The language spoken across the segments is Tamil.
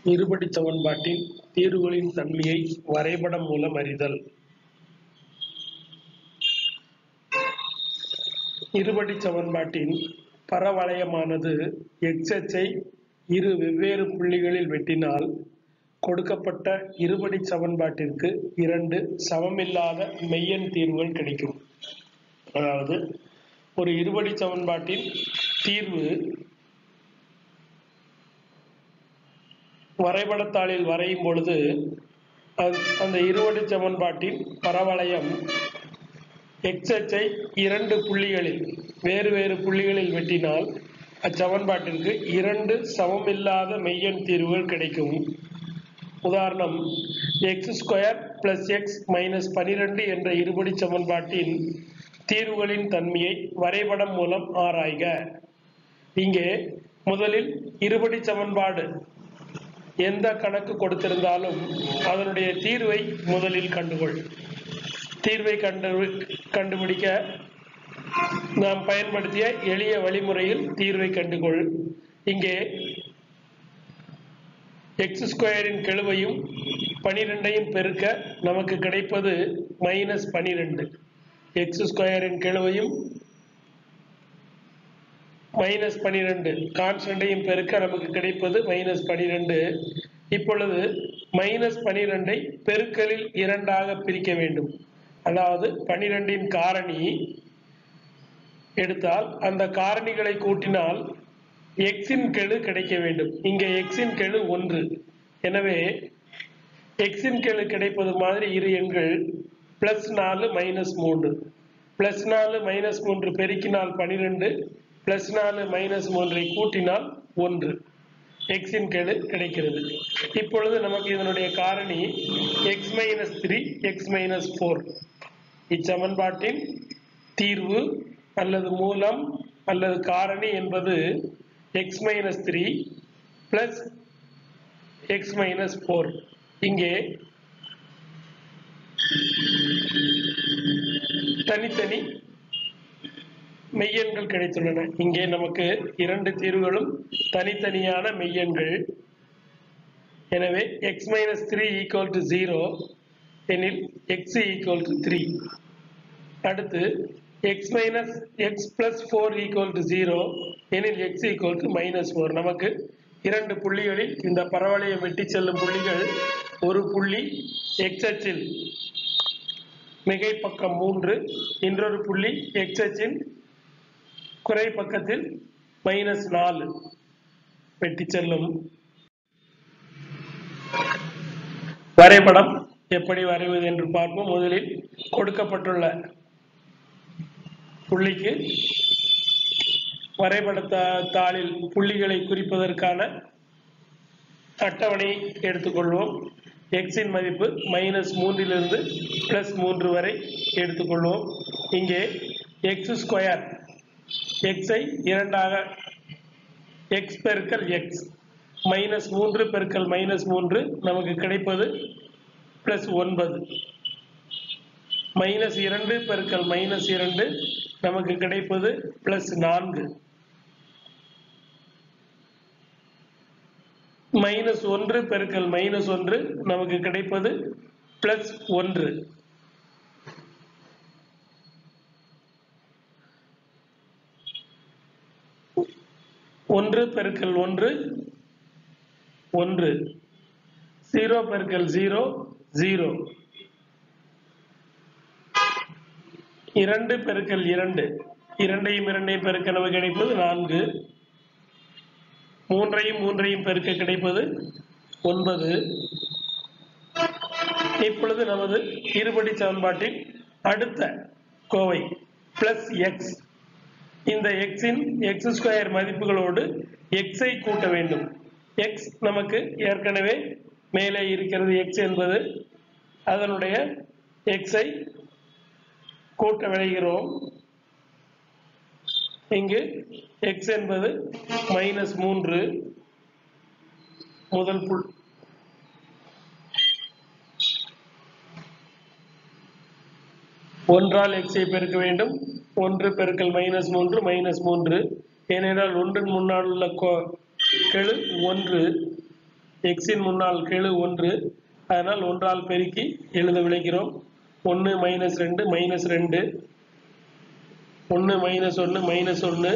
இருபடிச் சமன்பாட்டின் தீர்வுகளின் தன்மையை வரைபடம் மூலம் அறிதல் இருபடிச் சமன்பாட்டின் பரவளையமானது x அச்சை இரு வெவ்வேறு புள்ளிகளில் வெட்டினால் கொடுக்கப்பட்ட இருபடிச் சமன்பாட்டிற்கு இரண்டு சமமில்லாத மெய்யெண் தீர்வுகள் கிடைக்கும் அதாவது ஒரு இருபடிச் சமன்பாட்டின் தீர்வு வரைபடத்தாளில் வரையும் பொழுது அந்த- அந்த இருபடிச் சமன்பாட்டின் பரவளையம் x அச்சை இரண்டு புள்ளிகளில் வேறு வேறு புள்ளிகளில் வெட்டினால் அச்சமன்பாட்டிற்கு இரண்டு சமமில்லாத மெய்யெண் தீர்வுகள் கிடைக்கும் உதாரணம் x square plus x minus பனிரெண்டு என்ற இருபடி சமன்பாட்டின் தீர்வுகளின் தன்மையை வரைபடம் மூலம் ஆராய்க இங்கே முதலில் இருபடி சமன்பாடு எந்த கணக்கு கொடுத்திருந்தாலும் அதனுடைய தீர்வை முதலில் கண்டுகொள் தீர்வை கண்டு கண்டுபிடிக்க நாம் பயன்படுத்திய எளிய வழிமுறையில் தீர்வை கண்டுகொள் இங்கே எக்ஸ் ஸ்கொயரின் கெழுவையும் பனிரெண்டையும் பெருக்க நமக்கு கிடைப்பது மைனஸ் பனிரெண்டு எக்ஸ் ஸ்கொயரின் கெழுவையும் மைனஸ் பனிரெண்டு கான்ஸ்டன்டையும் பெருக்க நமக்கு கிடைப்பது மைனஸ் பனிரெண்டு இப்பொழுது மைனஸ் பனிரெண்டை பெருக்கலில் இரண்டாக பிரிக்க வேண்டும் அதாவது பனிரெண்டின் காரணி எடுத்தால் அந்த காரணிகளை கூட்டினால் எக்ஸின் கெழு கிடைக்க வேண்டும் இங்கே எக்ஸின் கெழு ஒன்று எனவே எக்ஸின் கெழு கிடைப்பது மாதிரி இரு எண்கள் பிளஸ் நாலு மைனஸ் மூன்று பிளஸ் நாலு மைனஸ் மூன்று பெருக்கினால் பனிரெண்டு பிளஸ் நாலு மைனஸ் மூன்றை கூட்டினால் ஒன்று எக்ஸின் கெழு கிடைக்கிறது இப்பொழுது நமக்கு இதனுடைய காரணி x minus three x minus four இச்சமன்பாட்டின் தீர்வு அல்லது மூலம் அல்லது காரணி என்பது x minus three plus x minus four இங்கே தனித்தனி மெய்யெண்கள் கிடைத்துள்ளன இங்கே நமக்கு இரண்டு தீர்வுகளும் தனித்தனியான மெய்யெண்கள் எனவே x minus three equal to zero எனில் எக்ஸ் ஈக்குவல் டு த்ரீ அடுத்து x minus x plus four equal to zero எனில் x equal to minus four நமக்கு இரண்டு புள்ளிகளில் இந்த பரவளையம் வெட்டி செல்லும் புள்ளிகள் ஒரு புள்ளி எக்ஸ் அச்சில் மிகை பக்கம் மூன்று இன்னொரு புள்ளி எக்ஸ் அச்சின் குறை பக்கத்தில் மைனஸ் நாலு வெட்டி செல்லும் வரைபடம் எப்படி வரைவது என்று பார்ப்போம் முதலில் கொடுக்கப்பட்டுள்ள புள்ளிக்கு வரைபட தா- தாளில் புள்ளிகளை குறிப்பதற்கான அட்டவணை எடுத்துக்கொள்வோம் எக்ஸின் மதிப்பு மைனஸ் மூன்றிலிருந்து பிளஸ் மூன்று வரை எடுத்துக்கொள்வோம் இங்கே எக்ஸ் ஸ்கொயர் எக்ஸை இரண்டாக எக்ஸ் பெருக்கல் எக்ஸ் மைனஸ் மூன்று பெருக்கல் மைனஸ் மூன்று நமக்கு கிடைப்பது பிளஸ் ஒன்பது மைனஸ் இரண்டு பெருக்கல் மைனஸ் இரண்டு நமக்கு கிடைப்பது பிளஸ் நான்கு மைனஸ் ஒன்று பெருக்கல் மைனஸ் ஒன்று நமக்கு கிடைப்பது பிளஸ் ஒன்று ஒன்று பெருக்கல் ஒன்று ஒன்று ஜீரோ பெருக்கல் ஜீரோ ஜீரோ இரண்டு பெருக்கல் இரண்டு இரண்டையும் இரண்டையும் பெருக்க நமக்கு கிடைப்பது நான்கு மூன்றையும் மூன்றையும் பெருக்க கிடைப்பது ஒன்பது இப்பொழுது நமது இருபடி சமன்பாட்டின் அடுத்த கோவை பிளஸ் எக்ஸ் இந்த எக்ஸின் எக்ஸ் ஸ்கொயர் மதிப்புகளோடு எக்ஸை கூட்ட வேண்டும் எக்ஸ் நமக்கு ஏற்கனவே மேலே இருக்கிறது எக்ஸ் என்பது அதனுடைய எக்ஸை கூட்ட விளைகிறோம் இங்கு எக்ஸ் என்பது மைனஸ் மூன்று முதல் புள் ஒன்றால் எக்ஸை பெருக்க வேண்டும் ஒன்று பெருக்கல் மைனஸ் மூன்று மைனஸ் மூன்று ஏனென்றால் ஒன்றின் முன்னால் உள்ள கோ- கெழு ஒன்று எக்ஸின் முன்னால் கெழு ஒன்று அதனால் ஒன்றால் பெருக்கி எழுத விளைக்கிறோம் ஒன்று மைனஸ் ரெண்டு மைனஸ் ரெண்டு ஒன்று மைனஸ் ஒன்று மைனஸ் ஒன்று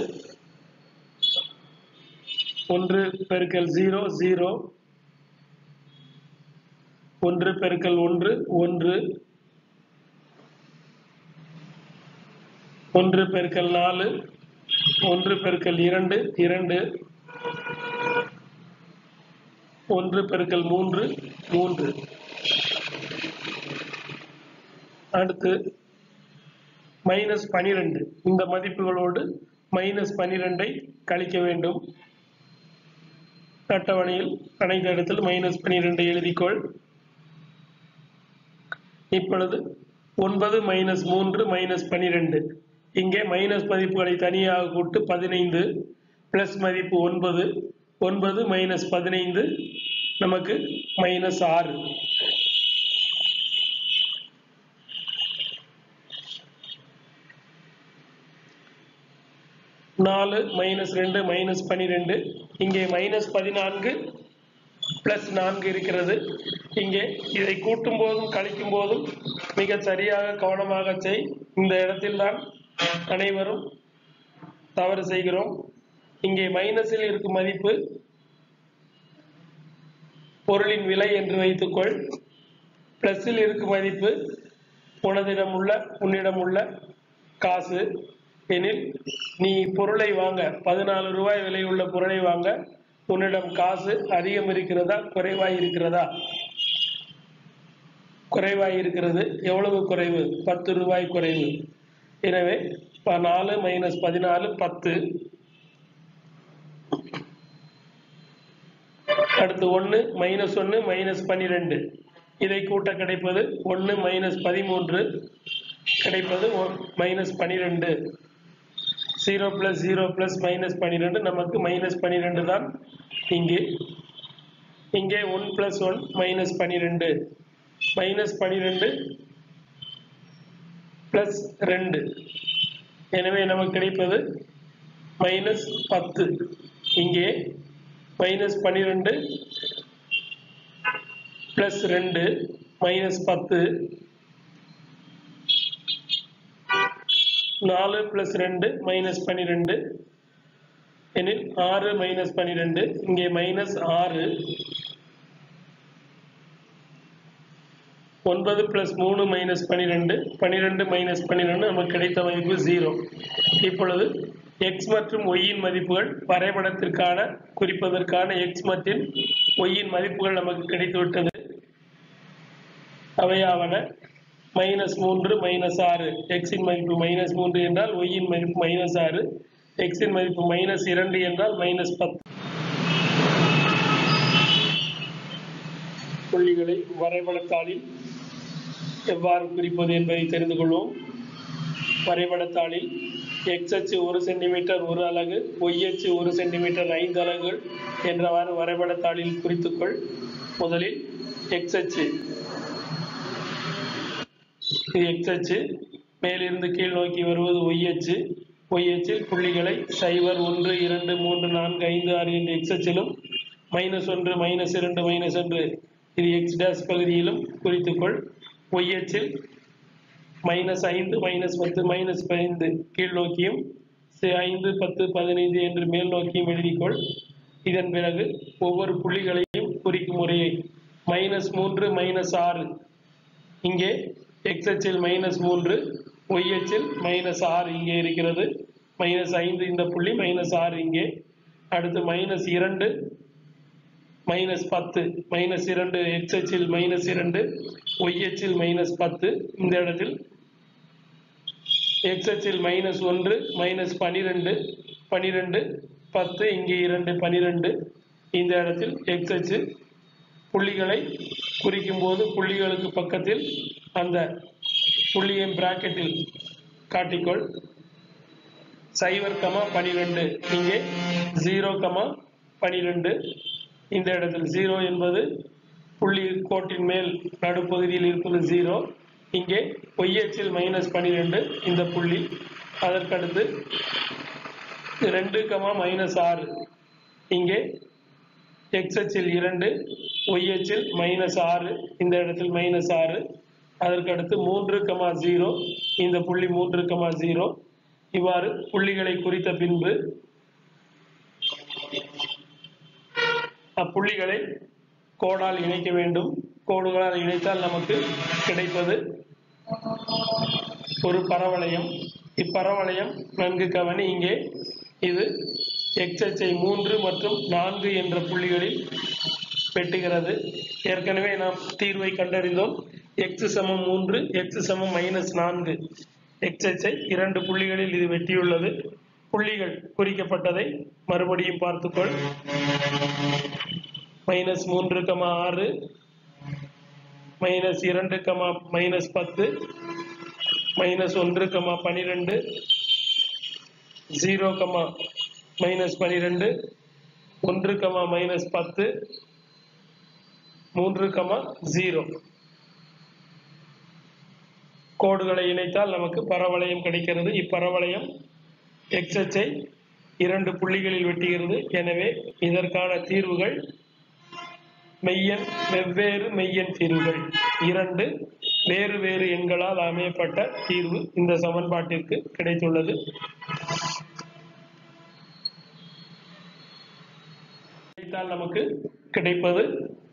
ஒன்று பெருக்கல் ஜீரோ ஜீரோ ஒன்று பெருக்கல் ஒன்று ஒன்று ஒன்று பெருக்கல் நாலு ஒன்று பெருக்கல் இரண்டு இரண்டு ஒன்று பெருக்கல் மூன்று மூன்று அடுத்து மைனஸ் பனிரெண்டு இந்த மதிப்புகளோடு மைனஸ் பனிரெண்டை கழிக்க வேண்டும் அட்டவணையில் அனைத்து இடத்தில் மைனஸ் பனிரெண்டை எழுதிக்கொள் இப்பொழுது ஒன்பது மைனஸ் மூன்று மைனஸ் பனிரெண்டு இங்கே மைனஸ் மதிப்புகளை தனியாக கூட்டு பதினைந்து பிளஸ் மதிப்பு ஒன்பது ஒன்பது மைனஸ் பதினைந்து நமக்கு மைனஸ் ஆறு நாலு மைனஸ் ரெண்டு மைனஸ் பனிரெண்டு இங்கே மைனஸ் பதினான்கு பிளஸ் நான்கு இருக்கிறது இங்கே இதை கூட்டும் போதும் கழிக்கும் போதும் மிக சரியாக கவனமாக செய் இந்த இடத்தில் தான் அனைவரும் தவறு செய்கிறோம் இங்கே மைனஸில் இருக்கும் மதிப்பு பொருளின் விலை என்று வைத்துக்கொள் பிளஸில் இருக்கும் மதிப்பு உனதிடம் உள்ள உன்னிடம் உள்ள காசு எனில் நீ பொருளை வாங்க பதினாலு ரூபாய் விலை உள்ள பொருளை வாங்க உன்னிடம் காசு அதிகம் இருக்கிறதா குறைவாய் இருக்கிறதா குறைவாய் இருக்கிறது எவ்வளவு குறைவு பத்து ரூபாய் குறைவு எனவே ப- நாலு மைனஸ் பதினாலு பத்து அடுத்து ஒன்று மைனஸ் ஒன்று மைனஸ் பன்னிரெண்டு இதை கூட்ட கிடைப்பது ஒன்று மைனஸ் பதிமூன்று கிடைப்பது மைனஸ் பன்னிரெண்டு zero plus zero plus minus பன்னிரெண்டு நமக்கு மைனஸ் பன்னிரெண்டு தான் இங்கே இங்கே ஒன் பிளஸ் ஒன் மைனஸ் பன்னிரெண்டு மைனஸ் பன்னிரெண்டு பிளஸ் ரெண்டு எனவே நமக்கு கிடைப்பது மைனஸ் பத்து இங்கே மைனஸ் பன்னிரெண்டு பிளஸ் ரெண்டு மைனஸ் பத்து நாலு பிளஸ் ரெண்டு மைனஸ் பன்னிரெண்டு எனில் ஆறு மைனஸ் பன்னிரெண்டு இங்கே மைனஸ் ஆறு ஒன்பது பிளஸ் மூணு மைனஸ் பன்னிரெண்டு பன்னிரெண்டு மைனஸ் பன்னிரெண்டு நமக்கு கிடைத்த மதிப்பு ஜீரோ இப்பொழுது எக்ஸ் மற்றும் ஒய்யின் மதிப்புகள் வரைபடத்திற்கான குறிப்பதற்கான எக்ஸ் மற்றும் ஒய்யின் மதிப்புகள் நமக்கு கிடைத்துவிட்டது அவையாவன மைனஸ் மூன்று மைனஸ் ஆறு எக்ஸின் மதிப்பு மைனஸ் மூன்று என்றால் ஒய்யின் மதிப்பு மைனஸ் ஆறு எக்ஸின் மதிப்பு மைனஸ் இரண்டு என்றால் மைனஸ் பத்து புள்ளிகளை வரைபடத்தாளில் எவ்வாறு குறிப்பது என்பதை தெரிந்து கொள்வோம் வரைபடத்தாளில் எக்ஸ் அச்சு ஒரு சென்டிமீட்டர் ஒரு அலகு ஒய் அச்சு ஒரு சென்டிமீட்டர் ஐந்து அலகுகள் என்றவாறு வரைபடத்தாளில் குறித்துக்கொள் முதலில் எக்ஸ் அச்சு இது எக்ஸ் அச்சு மேலிருந்து கீழ் நோக்கி வருவது ஒய் அச்சு ஒய் அச்சில் புள்ளிகளை சைபர் ஒன்று இரண்டு மூன்று நான்கு ஐந்து ஆறு என்ற எக்ஸ் அச்சிலும் மைனஸ் ஒன்று மைனஸ் இரண்டு மைனஸ் ஒன்று இது எக்ஸ் டேஷ் பகுதியிலும் குறித்துக்கொள் ஒய் அச்சில் மைனஸ் ஐந்து மைனஸ் பத்து மைனஸ் பதினைந்து கீழ் நோக்கியும் சி- ஐந்து பத்து பதினைந்து என்று மேல் நோக்கியும் எழுதிக்கொள் இதன் பிறகு ஒவ்வொரு புள்ளிகளையும் குறிக்கும் முறையை மைனஸ் மூன்று மைனஸ் ஆறு இங்கே எக்ஸ் அச்சில் மைனஸ் மூன்று ஒய் அச்சில் மைனஸ் ஆறு இங்கே இருக்கிறது மைனஸ் ஐந்து இந்த புள்ளி மைனஸ் ஆறு இங்கே அடுத்து மைனஸ் இரண்டு மைனஸ் பத்து மைனஸ் இரண்டு எக்ஸ் அச்சில் மைனஸ் இரண்டு ஒய் அச்சில் மைனஸ் பத்து இந்த இடத்தில் எக்ஸ் அச்சில் மைனஸ் ஒன்று மைனஸ் பனிரெண்டு பனிரெண்டு பத்து இங்கே இரண்டு பனிரெண்டு இந்த இடத்தில் எக்ஸ் அச்சு புள்ளிகளை குறிக்கும் போது புள்ளிகளுக்கு பக்கத்தில் அந்த புள்ளியை பிராக்கெட்டில் காட்டிக்கொள் சைபர் கமா பனிரெண்டு இங்கே ஜீரோ கமா பனிரெண்டு இந்த இடத்தில் ஜீரோ என்பது புள்ளி கோட்டின் மேல் நடுப்பகுதியில் இருப்பது ஜீரோ இங்கே ஒய்யச்சில் மைனஸ் பனிரெண்டு இந்த புள்ளி அதற்கடுத்து ரெண்டு கமா மைனஸ் ஆறு இங்கே எக்ஸ் அச்சில் இரண்டு ஒய் அச்சில் மைனஸ் ஆறு இந்த இடத்தில் மைனஸ் ஆறு அதற்கு அடுத்து மூன்று கமா ஜீரோ இந்த புள்ளி மூன்று கமா ஜீரோ இவ்வாறு புள்ளிகளை குறித்த பின்பு அப்புள்ளிகளை கோடால் இணைக்க வேண்டும் கோடுகளால் இணைத்தால் நமக்கு கிடைப்பது ஒரு பரவளையம் இப்பரவளையம் நன்கு கவனி இங்கே இது எக்ஸ் அச்சை மூன்று மற்றும் நான்கு என்ற புள்ளிகளில் வெட்டுகிறது ஏற்கனவே நாம் தீர்வை கண்டறிந்தோம் எக்ஸ் சமம் மூன்று எக்ஸ் சமம் மைனஸ் நான்கு எக்ஸ் அச்சை இரண்டு புள்ளிகளில் இது வெட்டியுள்ளது புள்ளிகள் குறிக்கப்பட்டதை மறுபடியும் பார்த்துக்கொள் மைனஸ் மூன்று கமா ஆறு மைனஸ் இரண்டு கமா மைனஸ் பத்து மைனஸ் ஒன்று கமா பனிரெண்டு ஜீரோ கமா மைனஸ் பனிரெண்டு ஒன்று கமா மைனஸ் பத்து மூன்று கமா ஜீரோ கோடுகளை இணைத்தால் நமக்கு பரவளையம் கிடைக்கிறது இப்பரவளையம் எக்ஸ் அச்சை இரண்டு புள்ளிகளில் வெட்டுகிறது எனவே இதற்கான தீர்வுகள் மெய்யன் வெவ்வேறு மெய்யன் தீர்வுகள் இரண்டு வேறு வேறு எண்களால் அமையப்பட்ட தீர்வு இந்த சமன்பாட்டிற்கு கிடைத்துள்ளது நமக்கு கிடைப்பது